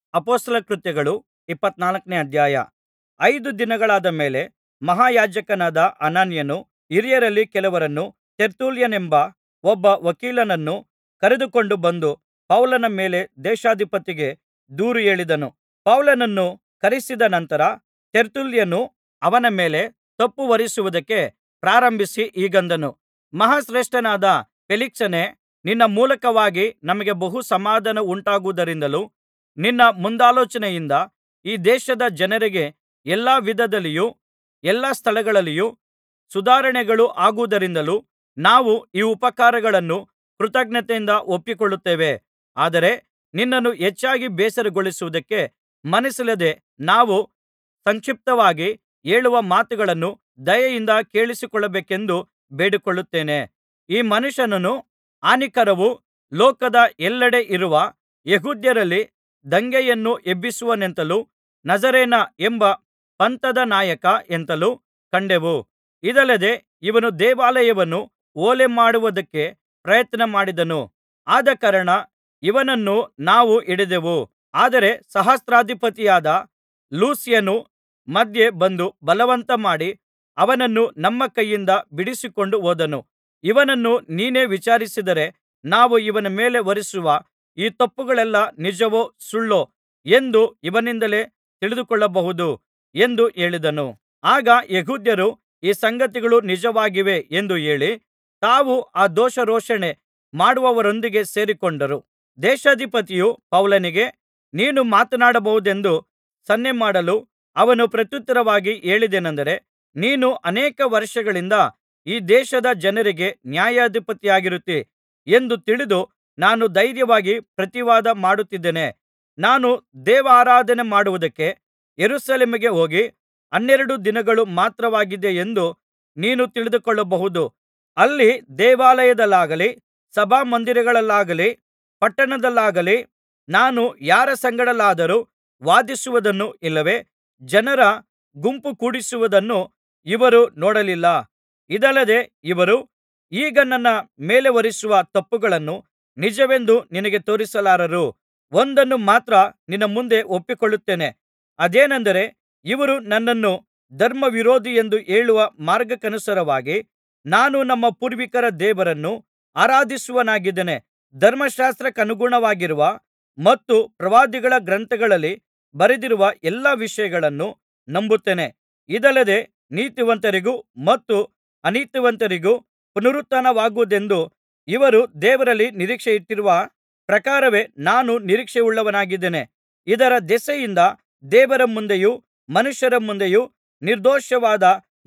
ಅಪೊಸ್ತಲರ ಕೃತ್ಯಗಳು ಇಪ್ಪತ್ತನಾಲ್ಕನೇ ಅಧ್ಯಾಯ ಐದು ದಿನಗಳಾದ ಮೇಲೆ ಮಹಾಯಾಜಕನಾದ ಅನನೀಯನು ಹಿರಿಯರಲ್ಲಿ ಕೆಲವರನ್ನೂ ತೆರ್ತುಲ್ಯನೆಂಬ ಒಬ್ಬ ವಕೀಲನನ್ನೂ ಕರೆದುಕೊಂಡು ಬಂದು ಪೌಲನ ಮೇಲೆ ದೇಶಾಧಿಪತಿಗೆ ದೂರು ಹೇಳಿದನು ಪೌಲನನ್ನು ಕರೆಯಿಸಿದ ನಂತರ ತೆರ್ತುಲ್ಯನು ಅವನ ಮೇಲೆ ತಪ್ಪು ಹೊರಿಸುವುದಕ್ಕೆ ಪ್ರಾರಂಭಿಸಿ ಹೀಗೆಂದನು ಮಹಾಶ್ರೇಷ್ಠನಾದ ಫೇಲಿಕ್ಸನೇ ನಿನ್ನ ಮೂಲಕವಾಗಿ ನಮಗೆ ಬಹು ಸಮಾಧಾನವುಂಟಾಗುವುದರಿಂದಲೂ ನಿನ್ನ ಮುಂದಾಲೋಚನೆಯಿಂದ ಈ ದೇಶದ ಜನರಿಗೆ ಎಲ್ಲಾ ವಿಧದಲ್ಲಿಯೂ ಎಲ್ಲಾ ಸ್ಥಳಗಳಲ್ಲಿಯೂ ಸುಧಾರಣೆಗಳು ಆಗುವುದರಿಂದಲೂ ನಾವು ಈ ಉಪಕಾರಗಳನ್ನು ಕೃತಜ್ಞತೆಯಿಂದ ಒಪ್ಪಿಕೊಳ್ಳುತ್ತೇವೆ ಆದರೆ ನಿನ್ನನ್ನು ಹೆಚ್ಚಾಗಿ ಬೇಸರಗೊಳಿಸುವುದಕ್ಕೆ ಮನಸ್ಸಿಲ್ಲದೆ ನಾವು ಸಂಕ್ಷಿಪ್ತವಾಗಿ ಹೇಳುವ ಮಾತುಗಳನ್ನು ದಯೆಯಿಂದ ಕೇಳಿಸಿಕೊಳ್ಳಬೇಕೆಂದು ಬೇಡಿಕೊಳ್ಳುತ್ತೇನೆ ಈ ಮನುಷ್ಯನು ಹಾನಿಕರವೂ ಲೋಕದ ಎಲ್ಲೆಡೆ ಇರುವ ಯೆಹೂದ್ಯರಲ್ಲಿ ದಂಗೆಯನ್ನು ಎಬ್ಬಿಸುವವನೆಂತಲೂ ನಜರೇನ ಎಂಬ ಪಂಥದ ನಾಯಕ ಎಂತಲೂ ಕಂಡೆವು ಇದಲ್ಲದೆ ಇವನು ದೇವಾಲಯವನ್ನು ಹೊಲೆಮಾಡುವುದಕ್ಕೆ ಪ್ರಯತ್ನ ಮಾಡಿದನು ಆದಕಾರಣ ಇವನನ್ನು ನಾವು ಹಿಡಿದೆವು ಆದರೆ ಸಹಸ್ರಾಧಿಪತಿಯಾದ ಲೂಸ್ಯನು ಮಧ್ಯೆ ಬಂದು ಬಲವಂತಮಾಡಿ ಅವನನ್ನು ನಮ್ಮ ಕೈಯಿಂದ ಬಿಡಿಸಿಕೊಂಡು ಹೋದನು ಇವನನ್ನು ನೀನೇ ವಿಚಾರಿಸಿದರೆ ನಾವು ಇವನ ಮೇಲೆ ಹೊರಿಸುವ ಈ ತಪ್ಪುಗಳೆಲ್ಲಾ ನಿಜವೋ ಸುಳ್ಳೋ ಎಂದು ಇವನಿಂದಲೇ ತಿಳಿದುಕೊಳ್ಳಬಹುದು ಎಂದು ಹೇಳಿದನು ಆಗ ಯೆಹೂದ್ಯರು ಈ ಸಂಗತಿಗಳು ನಿಜವಾಗಿವೆ ಎಂದು ಹೇಳಿ ತಾವು ಆ ದೋಷಾರೋಪಣೆ ಮಾಡುವವರೊಂದಿಗೆ ಸೇರಿಕೊಂಡರು ದೇಶಾಧಿಪತಿಯು ಪೌಲನಿಗೆ ನೀನು ಮಾತನಾಡಬಹುದೆಂದು ಸನ್ನೆಮಾಡಲು ಅವನು ಪ್ರತ್ಯುತ್ತರವಾಗಿ ಹೇಳಿದ್ದೇನಂದರೆ ನೀನು ಅನೇಕ ವರ್ಷಗಳಿಂದ ಈ ದೇಶದ ಜನರಿಗೆ ನ್ಯಾಯಾಧಿಪತಿಯಾಗಿರುತ್ತೀ ಎಂದು ತಿಳಿದು ನಾನು ಧೈರ್ಯವಾಗಿ ಪ್ರತಿವಾದ ಮಾಡುತ್ತಿದ್ದೇನೆ ನಾನು ದೇವಾರಾಧನೆ ಮಾಡುವುದಕ್ಕೆ ಯೆರೂಸಲೇಮಿಗೆ ಹೋಗಿ ಹನ್ನೆರಡು ದಿನಗಳು ಮಾತ್ರವಾಗಿದೆಯೆಂದು ನೀನು ತಿಳಿದುಕೊಳ್ಳಬಹುದು ಅಲ್ಲಿ ದೇವಾಲಯದಲ್ಲಾಗಲಿ ಸಭಾಮಂದಿರಗಳಲ್ಲಾಗಲಿ ಪಟ್ಟಣದಲ್ಲಾಗಲಿ ನಾನು ಯಾರ ಸಂಗಡಲಾದರೂ ವಾದಿಸುವುದನ್ನು ಇಲ್ಲವೇ ಜನರ ಗುಂಪು ಕೂಡಿಸುವುದನ್ನು ಇವರು ನೋಡಲಿಲ್ಲ ಇದಲ್ಲದೆ ಇವರು ಈಗ ನನ್ನ ಮೇಲೆ ಹೊರಿಸುವ ತಪ್ಪುಗಳನ್ನು ನಿಜವೆಂದು ನಿನಗೆ ತೋರಿಸಲಾರರು ಒಂದನ್ನು ಮಾತ್ರ ನಿನ್ನ ಮುಂದೆ ಒಪ್ಪಿಕೊಳ್ಳುತ್ತೇನೆ ಅದೇನೆಂದರೆ ಇವರು ನನ್ನನ್ನು ಧರ್ಮವಿರೋಧಿಯೆಂದು ಹೇಳುವ ಮಾರ್ಗಕ್ಕನುಸಾರವಾಗಿ ನಾನು ನಮ್ಮ ಪೂರ್ವಿಕರ ದೇವರನ್ನು ಆರಾಧಿಸುವವನಾಗಿದ್ದೇನೆ ಧರ್ಮಶಾಸ್ತ್ರಕ್ಕನುಗುಣವಾಗಿರುವ ಮತ್ತು ಪ್ರವಾದಿಗಳ ಗ್ರಂಥಗಳಲ್ಲಿ ಬರೆದಿರುವ ಎಲ್ಲಾ ವಿಷಯಗಳನ್ನು ನಂಬುತ್ತೇನೆ ಇದಲ್ಲದೆ ನೀತಿವಂತರಿಗೂ ಮತ್ತು ಅನೀತಿವಂತರಿಗೂ ಪುನರುತ್ಥಾನವಾಗುವುದೆಂದು ಇವರು ದೇವರಲ್ಲಿ ನಿರೀಕ್ಷೆಯಿಟ್ಟಿರುವ ಪ್ರಕಾರವೇ ನಾನು ನಿರೀಕ್ಷೆಯುಳ್ಳವನಾಗಿದ್ದೇನೆ ಇದರ ದೆಸೆಯಿಂದ ದೇವರ ಮುಂದೆಯೂ ಮನುಷ್ಯರ ಮುಂದೆಯೂ ನಿರ್ದೋಷವಾದ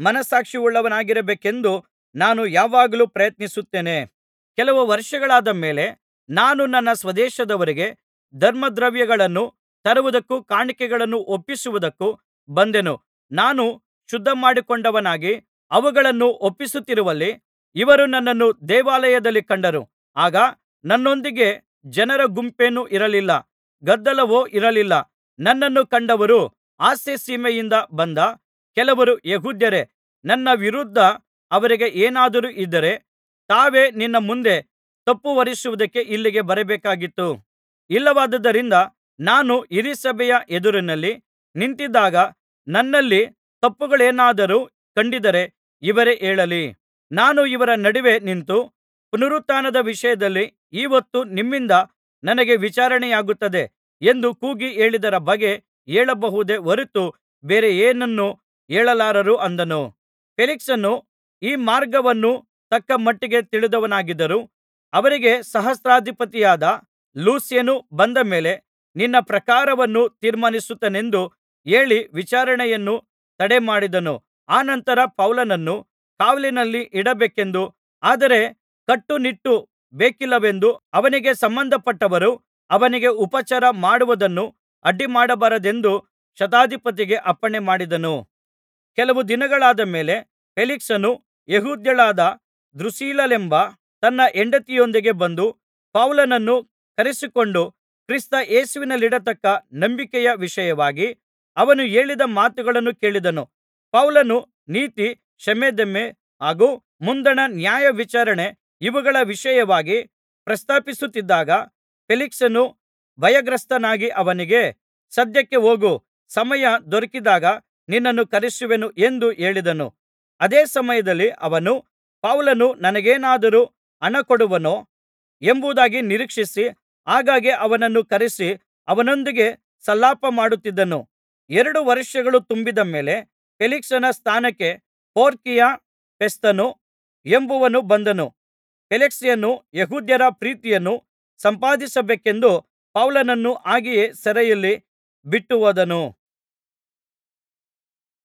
ಮನಸ್ಸಾಕ್ಷಿಯುಳ್ಳವನಾಗಿರಬೇಕೆಂದು ನಾನು ಯಾವಾಗಲೂ ಪ್ರಯತ್ನಿಸುತ್ತೇನೆ ಕೆಲವು ವರ್ಷಗಳಾದ ಮೇಲೆ ನಾನು ನನ್ನ ಸ್ವದೇಶದವರಿಗೆ ಧರ್ಮದ್ರವ್ಯಗಳನ್ನು ತರುವುದಕ್ಕೂ ಕಾಣಿಕೆಗಳನ್ನು ಒಪ್ಪಿಸುವುದಕ್ಕೂ ಬಂದೆನು ನಾನು ಶುದ್ಧಮಾಡಿಕೊಂಡವನಾಗಿ ಅವುಗಳನ್ನು ಒಪ್ಪಿಸುತ್ತಿರುವಲ್ಲಿ ಇವರು ನನ್ನನ್ನು ದೇವಾಲಯದಲ್ಲಿ ಕಂಡರು ಆಗ ನನ್ನೊಂದಿಗೆ ಜನರ ಗುಂಪೇನೂ ಇರಲಿಲ್ಲ ಗದ್ದಲವೂ ಇರಲಿಲ್ಲ ನನ್ನನ್ನು ಕಂಡವರು ಆಸ್ಯಸೀಮೆಯಿಂದ ಬಂದ ಕೆಲವರು ಯೆಹೂದ್ಯರೇ ನನ್ನ ವಿರುದ್ಧ ಅವರಿಗೆ ಏನಾದರೂ ಇದ್ದರೆ ತಾವೇ ನಿನ್ನ ಮುಂದೆ ತಪ್ಪು ಹೊರಿಸುವುದಕ್ಕೆ ಇಲ್ಲಿಗೆ ಬರಬೇಕಾಗಿತ್ತು ಇಲ್ಲವಾದ್ದರಿಂದ ನಾನು ಹಿರೀಸಭೆಯ ಎದುರಿನಲ್ಲಿ ನಿಂತಿದ್ದಾಗ ನನ್ನಲ್ಲಿ ತಪ್ಪುಗಳೇನಾದರೂ ಕಂಡಿದ್ದರೆ ಇವರೇ ಹೇಳಲಿ ನಾನು ಇವರ ನಡುವೆ ನಿಂತು ಪುನರುತ್ಥಾನದ ವಿಷಯದಲ್ಲಿ ಈಹೊತ್ತು ನಿಮ್ಮಿಂದ ನನಗೆ ವಿಚಾರಣೆಯಾಗುತ್ತದೆ ಎಂದು ಕೂಗಿ ಹೇಳಿದರ ಬಗ್ಗೆ ಹೇಳಬಹುದೇ ಹೊರತು ಬೇರೆ ಏನನ್ನೂ ಹೇಳಲಾರರು ಅಂದನು ಫೇಲಿಕ್ಸನು ಈ ಮಾರ್ಗವನ್ನು ತಕ್ಕ ಮಟ್ಟಿಗೆ ತಿಳಿದವನಾಗಿದ್ದರೂ ಅವರಿಗೆ ಸಹಸ್ರಾಧಿಪತಿಯಾದ ಲೂಸ್ಯನು ಬಂದ ಮೇಲೆ ನಿನ್ನ ಪ್ರಕರಣವನ್ನು ತೀರ್ಮಾನಿಸುತ್ತೇನೆಂದು ಹೇಳಿ ವಿಚಾರಣೆಯನ್ನು ತಡಮಾಡಿದನು ಅನಂತರ ಪೌಲನನ್ನು ಕಾವಲಿನಲ್ಲಿ ಇಡಬೇಕೆಂದು ಆದರೆ ಕಟ್ಟುನಿಟ್ಟು ಬೇಕಿಲ್ಲವೆಂದು ಅವನಿಗೆ ಸಂಬಂಧಪಟ್ಟವರು ಅವನಿಗೆ ಉಪಚಾರ ಮಾಡುವುದನ್ನು ಅಡ್ಡಿಮಾಡಬಾರದೆಂದು ಶತಾಧಿಪತಿಗೆ ಅಪ್ಪಣೆ ಮಾಡಿದನು ಕೆಲವು ದಿನಗಳಾದ ಮೇಲೆ ಫೇಲಿಕ್ಸನು ಯೆಹೂದ್ಯಳಾದ ದ್ರುಸಿಲ್ಲಳೆಂಬ ತನ್ನ ಹೆಂಡತಿಯೊಂದಿಗೆ ಬಂದು ಪೌಲನನ್ನು ಕರೆಸಿಕೊಂಡು ಕ್ರಿಸ್ತ ಯೇಸುವಿನಲ್ಲಿಡತಕ್ಕ ನಂಬಿಕೆಯ ವಿಷಯವಾಗಿ ಅವನು ಹೇಳಿದ ಮಾತುಗಳನ್ನು ಕೇಳಿದನು ಪೌಲನು ನೀತಿ ಶಮೆದಮೆ ಹಾಗೂ ಮುಂದಣ ನ್ಯಾಯವಿಚಾರಣೆ ಇವುಗಳ ವಿಷಯವಾಗಿ ಪ್ರಸ್ತಾಪಿಸುತ್ತಿದ್ದಾಗ ಫೇಲಿಕ್ಸನು ಭಯಗ್ರಸ್ತನಾಗಿ ಅವನಿಗೆ ಸದ್ಯಕ್ಕೆ ಹೋಗು ಸಮಯ ದೊರಕಿದಾಗ ನಿನ್ನನ್ನು ಕರೆಯಿಸುವೆನು ಎಂದು ಹೇಳಿದನು ಅದೇ ಸಮಯದಲ್ಲಿ ಅವನು ಪೌಲನು ನನಗೇನಾದರೂ ಹಣಕೊಡುವನೋ ಎಂಬುದಾಗಿ ನಿರೀಕ್ಷಿಸಿ ಆಗಾಗ್ಗೆ ಅವನನ್ನು ಕರೆಯಿಸಿ ಅವನೊಂದಿಗೆ ಸಲ್ಲಾಪಮಾಡುತ್ತಿದ್ದನು ಎರಡು ವರ್ಷಗಳು ತುಂಬಿದ ಮೇಲೆ ಫೇಲಿಕ್ಸನ ಸ್ಥಾನಕ್ಕೆ ಪೊರ್ಕಿಯ ಫೆಸ್ತನು ಎಂಬುವನು ಬಂದನು ಫೇಲಿಕ್ಸನು ಯೆಹೂದ್ಯರ ಪ್ರೀತಿಯನ್ನು ಸಂಪಾದಿಸಬೇಕೆಂದು ಪೌಲನನ್ನು ಹಾಗೆಯೇ ಸೆರೆಯಲ್ಲಿ ಬಿಟ್ಟುಹೋದನು